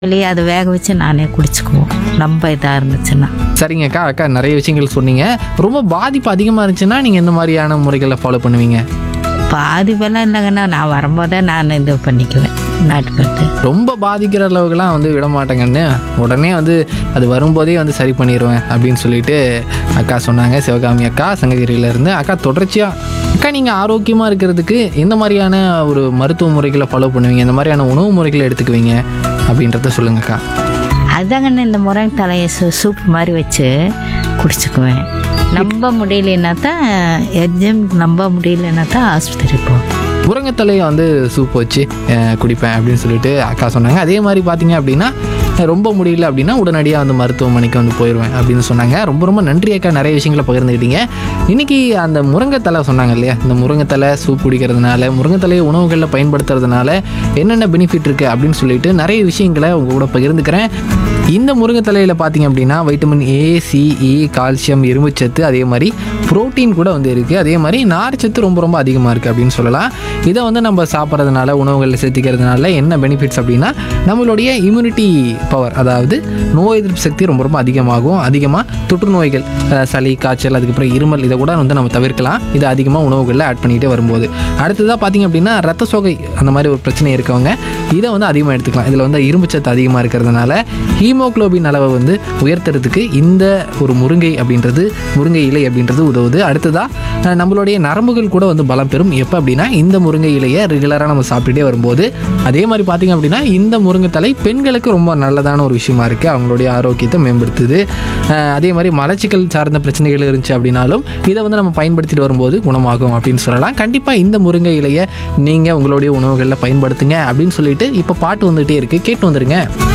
வெளியே அதை வேக வச்சு நானே குடிச்சுக்குவோம் ரொம்ப இதாக இருந்துச்சுன்னா சரிங்க அக்கா அக்கா நிறைய விஷயங்கள் சொன்னீங்க ரொம்ப பாதிப்பு அதிகமாக இருந்துச்சுன்னா நீங்கள் எந்த மாதிரியான முறைகளை ஃபாலோ பண்ணுவீங்க பாதிப்பெல்லாம் இல்லைங்கண்ணா நான் வரும்போதே நான் இது பண்ணிக்குவேன் நாட்டுப்பட்டு ரொம்ப பாதிக்கிற அளவுக்குலாம் வந்து விட மாட்டேங்கன்னு உடனே வந்து அது வரும்போதே வந்து சரி பண்ணிடுவேன் அப்படின்னு சொல்லிட்டு அக்கா சொன்னாங்க சிவகாமி அக்கா சங்ககிரியிலேருந்து அக்கா தொடர்ச்சியாக அக்கா நீங்கள் ஆரோக்கியமாக இருக்கிறதுக்கு எந்த மாதிரியான ஒரு மருத்துவ முறைகளை ஃபாலோ பண்ணுவீங்க எந்த மாதிரியான உணவு முறைகளை எடுத்துக்குவீங்க அப்படின்றத சொல்லுங்கக்கா அதாங்கண்ணா இந்த முறை தலையை சூ சூப் மாதிரி வச்சு குடிச்சுக்குவேன் நம்ப முடியலன்னா தான் எஜம் நம்ப முடியலன்னா தான் ஆஸ்பத்திரி போவோம் முருங்கைத்தலையை வந்து சூப் வச்சு அஹ், குடிப்பேன் அப்படின்னு சொல்லிட்டு அக்கா சொன்னாங்க அதே மாதிரி பார்த்தீங்க அப்படின்னா அஹ், ரொம்ப முடியல அப்படின்னா உடனடியாக வந்து மருத்துவமனைக்கு வந்து போயிடுவேன் அப்படின்னு சொன்னாங்க ரொம்ப ரொம்ப நன்றி அக்கா நிறைய விஷயங்களை பகிர்ந்துக்கிட்டீங்க இன்னைக்கு அந்த முருங்கைத்தலை சொன்னாங்க இல்லையா இந்த முருங்கைத்தலை சூப் குடிக்கிறதுனால முருங்கைத்தலையை உணவுகளில் பயன்படுத்துறதுனால என்னென்ன பெனிஃபிட் இருக்குது அப்படின்னு சொல்லிட்டு நிறைய விஷயங்களை உங்க கூட பகிர்ந்துக்கிறேன் இந்த முருங்கைத்தலையில் பார்த்தீங்க அப்படின்னா வைட்டமின் ஏ சிஇ கால்சியம் இரும்புச்சத்து அதே மாதிரி புரோட்டீன் கூட வந்து இருக்குது அதே மாதிரி நார்ச்சத்து ரொம்ப ரொம்ப அதிகமாக இருக்குது அப்படின்னு சொல்லலாம் இதை வந்து நம்ம சாப்பிட்றதுனால உணவுகளில் சேர்த்திக்கிறதுனால என்ன பெனிஃபிட்ஸ் அப்படின்னா நம்மளுடைய இம்யூனிட்டி பவர் அதாவது நோய் எதிர்ப்பு சக்தி ரொம்ப ரொம்ப அதிகமாகும் அதிகமாக தொற்று நோய்கள் அஹ், சளி காய்ச்சல் அதுக்கப்புறம் இருமல் இதை கூட வந்து நம்ம தவிர்க்கலாம் இது அதிகமாக உணவுகளில் ஆட் பண்ணிகிட்டே வரும்போது அடுத்ததாக பார்த்தீங்க அப்படின்னா ரத்த சோகை அந்த மாதிரி ஒரு பிரச்சனை இருக்கவங்க இதை வந்து அதிகமாக எடுத்துக்கலாம் இதில் வந்து இரும்புச்சத்து அதிகமாக இருக்கிறதுனால ஹீமோகுளோபின் அளவை வந்து உயர்த்துறதுக்கு இந்த ஒரு முருங்கை அப்படின்றது முருங்கை இலை அப்படின்றது உதவுது அடுத்ததாக நம்மளுடைய நரம்புகள் கூட வந்து பலம் பெறும் எப்போ அப்படின்னா இந்த முருங்கை இலையை ரெகுலராக நம்ம சாப்பிட்டுட்டே வரும்போது அதே மாதிரி பார்த்தீங்க அப்படின்னா இந்த முருங்கைத்தலை பெண்களுக்கு ரொம்ப நல்லதான ஒரு விஷயமா இருக்குது அவங்களுடைய ஆரோக்கியத்தை மேம்படுத்துது அஹ் அதே மாதிரி மலச்சிக்கல் சார்ந்த பிரச்சனைகள் இருந்துச்சு அப்படின்னாலும் இதை வந்து நம்ம பயன்படுத்திட்டு வரும்போது குணமாகும் அப்படின்னு சொல்லலாம் கண்டிப்பாக இந்த முருங்கை இலையை நீங்கள் உங்களுடைய உணவுகளில் பயன்படுத்துங்க அப்படின்னு சொல்லிட்டு இப்போ பாட்டு வந்துகிட்டே இருக்குது கேட்டு வந்துருங்க